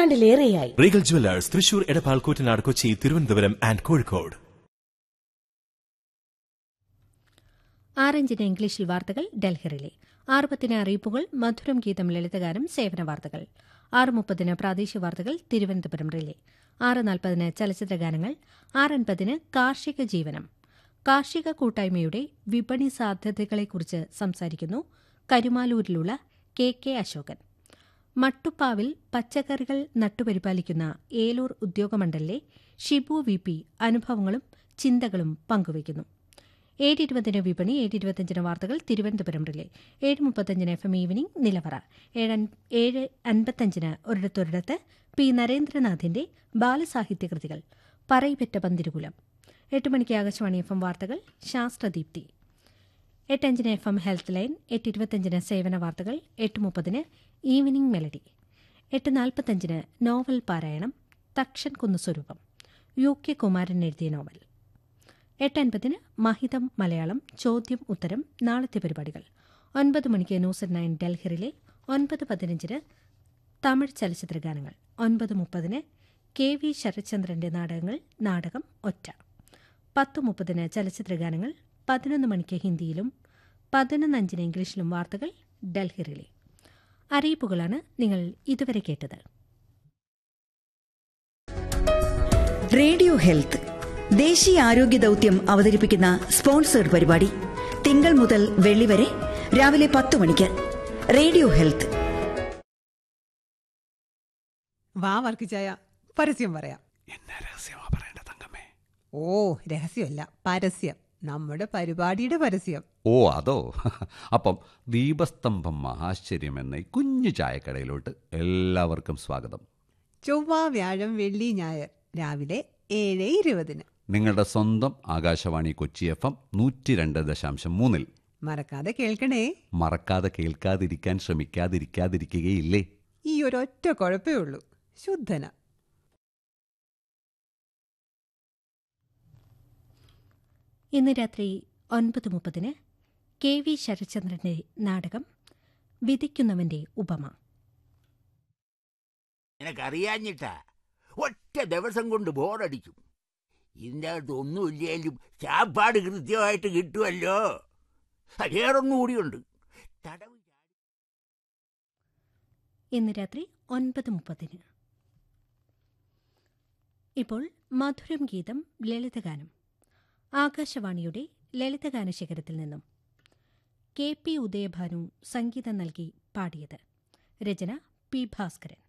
പതിറ്റാണ്ടിലേറെയായി Regal jewellers Thrissur Edappal Koottanad Kochi Thiruvananthapuram and Kozhikode ആറഞ്ചിന് ഇംഗ്ലീഷിൽ വാർത്തകൾ ഡൽഹിറിലെ ആറ് പത്തിന് അറിയിപ്പുകൾ മധുരം ഗീതം ലളിതഗാനം സേവന വാർത്തകൾ ആറ് മുപ്പതിന് പ്രാദേശിക വാർത്തകൾ തിരുവനന്തപുരം റിലേ ആറ് നാൽപ്പതിന് ചലച്ചിത്ര ഗാനങ്ങൾ ആറ് അൻപതിന് കാർഷിക ജീവനം കാർഷിക കൂട്ടായ്മയുടെ വിപണി സാധ്യതകളെക്കുറിച്ച് സംസാരിക്കുന്നു കരുമാലൂരിലുള്ള കെ കെ അശോകൻ മട്ടുപ്പാവിൽ പച്ചക്കറികൾ നട്ടുപരിപാലിക്കുന്ന ഏലൂർ ഉദ്യോഗമണ്ഡലിലെ ഷിബു വി പി അനുഭവങ്ങളും ചിന്തകളും പങ്കുവയ്ക്കുന്നു ഏഴ് ഇരുപതിന് വിപണി ഏഴ് ഇരുപത്തിയഞ്ചിന് വാർത്തകൾ തിരുവനന്തപുരം റിലേ ഏഴ് മുപ്പത്തഞ്ചിന് എഫ് എം ഈവനിംഗ് നിലവറ ഏഴ് അൻ- ഏഴ് അൻപത്തഞ്ചിന് ഒരിടത്തൊരിടത്ത് പി നരേന്ദ്രനാഥിന്റെ ബാലസാഹിത്യ കൃതികൾ പറയിപെറ്റ പന്തിരുകുലം എട്ട് മണിക്ക് ആകാശവാണി എഫ് എം വാർത്തകൾ ശാസ്ത്രദീപ്തി എട്ടഞ്ചിന് എഫ് എം ഹെൽത്ത് ലൈൻ എട്ട് ഇരുപത്തഞ്ചിന് സേവന വാർത്തകൾ എട്ട് മുപ്പതിന് ഈവനിംഗ് മെലഡി എട്ട് നാൽപ്പത്തഞ്ചിന് നോവൽ പാരായണം തക്ഷൻ കുന്നു സ്വരൂപം യു കെ കുമാരൻ എഴുതിയ നോവൽ എട്ട് അൻപതിന് മഹിതം മലയാളം ചോദ്യം ഉത്തരം നാളത്തെ പരിപാടികൾ ഒൻപത് മണിക്ക് ന്യൂസ് അറ്റ് നയൻ ഡൽഹിറിലെ ഒൻപത് പതിനഞ്ചിന് തമിഴ് ചലച്ചിത്ര ഗാനങ്ങൾ ഒൻപത് മുപ്പതിന് കെ വി ശരത്ചന്ദ്രന്റെ നാടകങ്ങൾ നാടകം ഒറ്റ പത്ത് മുപ്പതിന് ചലച്ചിത്ര ഗാനങ്ങൾ പതിനൊന്ന് മണിക്ക് ഹിന്ദിയിലും പതിനൊന്ന് അഞ്ചിന് ഇംഗ്ലീഷിലും വാർത്തകൾ ഡൽഹിറിലെ അറിയിപ്പുകളാണ് നിങ്ങൾ ഇതുവരെ കേട്ടത് റേഡിയോ ഹെൽത്ത് ദേശീയ ആരോഗ്യ ദൗത്യം അവതരിപ്പിക്കുന്ന സ്പോൺസേഡ് പരിപാടി തിങ്കൾ മുതൽ വെള്ളി വരെ രാവിലെ പത്ത് മണിക്ക് റേഡിയോ ഹെൽത്ത് വാ വർക്കിച്ചായ പരസ്യം പറയാം എന്നെ രഹസ്യമാ പറയേണ്ട തങ്കമ്മേ ഓ രഹസ്യമല്ല പരസ്യം നമ്മുടെ പരിപാടിയുടെ പരസ്യം ഓ അതോ അപ്പം ദീപസ്തംഭം മഹാശ്ചര്യം എന്ന ഈ കുഞ്ഞു ചായക്കടയിലോട്ട് എല്ലാവർക്കും സ്വാഗതം ചൊവ്വ വ്യാഴം വെള്ളി ഞായർ രാവിലെ ഏഴ് ഇരുപതിന് നിങ്ങളുടെ സ്വന്തം ആകാശവാണി കൊച്ചി എഫ് എം നൂറ്റി രണ്ട് ദശാംശം മൂന്നിൽ മറക്കാതെ കേൾക്കണേ മറക്കാതെ കേൾക്കാതിരിക്കാൻ ശ്രമിക്കാതിരിക്കാതിരിക്കുകയില്ലേ ഈ ഒരൊറ്റ കുഴപ്പേ ഉള്ളൂ ശുദ്ധന ഇന്ന് രാത്രി ഒൻപത് മുപ്പതിന് കെ വി ശരത്ചന്ദ്രന്റെ നാടകം വിധിക്കുന്നവന്റെ ഉപമ നിനക്കറിയാഞ്ഞിട്ടാ ഒറ്റ ദിവസം കൊണ്ട് ബോറടിക്കും ഇതിൻ്റെ അകത്ത് ഒന്നുമില്ലേലും ചാപ്പാട് കൃത്യമായിട്ട് കിട്ടുമല്ലോ വേറൊന്നും കൂടിയുണ്ട് തടവ് ഇന്ന് രാത്രി ഒൻപത് മുപ്പതിന് ഇപ്പോൾ മധുരം ഗീതം ലളിതഗാനം ആകാശവാണിയുടെ ലളിതഗാന ശേഖരത്തിൽ നിന്നും കെ പി ഉദയഭാനു സംഗീതം നൽകി പാടിയത് രചന പി ഭാസ്കരൻ